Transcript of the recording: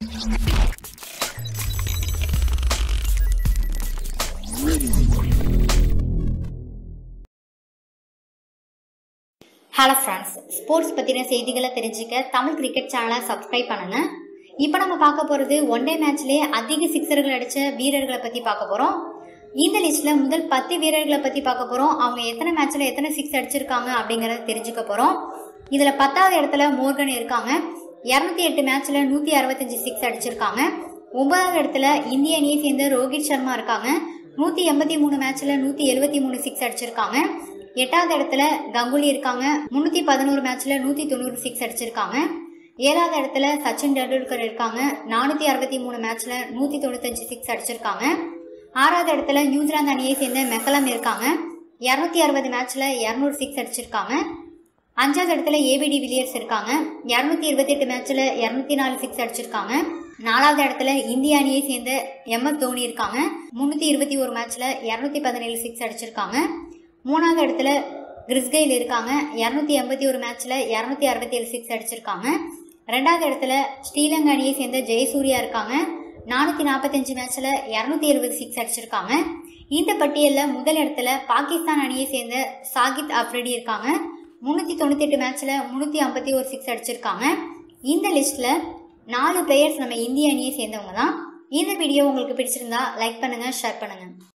hello friends sports பற்றின செய்திகளை தெரிஞ்சுக்க தமிழ் கிரிக்கெட் சேனலை சப்ஸ்கிரைப் பண்ணுங்க இப்போ நம்ம பார்க்க போகிறது ஒன் டே மேட்ச்லேயே அதிக சிக்ஸர்கள் அடித்த வீரர்களை பற்றி பார்க்க போகிறோம் இந்த லிஸ்ட்டில் முதல் பத்து வீரர்களை பற்றி பார்க்க போகிறோம் அவங்க எத்தனை மேட்ச்சில் எத்தனை சிக்ஸ் அடிச்சிருக்காங்க அப்படிங்கிறத தெரிஞ்சுக்க போகிறோம் இதில் பத்தாவது இடத்துல மோர்கன் இருக்காங்க இரநூத்தி எட்டு மேட்ச்சில் நூற்றி அறுபத்தஞ்சு சிக்ஸ் அடிச்சிருக்காங்க ஒன்பதாவது இடத்துல இந்திய அணியை சேர்ந்த ரோஹித் சர்மா இருக்காங்க நூற்றி எண்பத்தி மூணு மேட்ச்சில் நூற்றி எழுபத்தி மூணு சிக்ஸ் அடிச்சிருக்காங்க எட்டாவது இடத்துல கங்குலி இருக்காங்க முன்னூத்தி பதினோரு மேட்ச்ல நூத்தி தொண்ணூறு சிக்ஸ் அடிச்சிருக்காங்க ஏழாவது இடத்துல சச்சின் டெண்டுல்கர் இருக்காங்க நானூத்தி அறுபத்தி மூணு மேட்ச்ல நூத்தி தொண்ணூத்தஞ்சு சிக்ஸ் அடிச்சிருக்காங்க ஆறாவது இடத்துல நியூசிலாந்து அணியை சேர்ந்த மெக்கலம் இருக்காங்க இரநூத்தி அறுபது மேட்ச்ல இரநூறு சிக்ஸ் அடிச்சிருக்காங்க அஞ்சாவது இடத்துல ஏபிடி வில்லியர்ஸ் இருக்காங்க இரநூத்தி இருபத்தி எட்டு மேட்ச்ல இரநூத்தி நாலு சிக்ஸ் அடிச்சிருக்காங்க நாலாவது இடத்துல இந்திய அணியை சேர்ந்த எம் எஸ் தோனி இருக்காங்க முன்னூத்தி இருபத்தி ஒரு மேட்ச்ல இரநூத்தி பதினேழு சிக்ஸ் அடிச்சிருக்காங்க மூணாவது இடத்துல கிறிஸ்கெயில் இருக்காங்க இரநூத்தி எண்பத்தி ஒரு மேட்ச்ல இரநூத்தி அறுபத்தி ஏழு சிக்ஸ் அடிச்சிருக்காங்க ரெண்டாவது இடத்துல ஸ்ரீலங்கா அணியை சேர்ந்த ஜெயசூர்யா இருக்காங்க நானூத்தி நாற்பத்தஞ்சு மேட்ச்ல இரநூத்தி எழுபது சிக்ஸ் அடிச்சிருக்காங்க இந்த பட்டியலில் முதல் இடத்துல பாகிஸ்தான் அணியை சேர்ந்த சாகித் அப்ரெடி இருக்காங்க முன்னூத்தி தொண்ணூத்தி எட்டு மேட்ச்ல முன்னூத்தி ஐம்பத்தி ஒரு சிக்ஸ் அடிச்சிருக்காங்க இந்த லிஸ்ட்ல நாலு பிளேயர்ஸ் நம்ம இந்திய அணியை சேர்ந்தவங்க தான் இந்த வீடியோ உங்களுக்கு பிடிச்சிருந்தா லைக் பண்ணுங்க ஷேர் பண்ணுங்க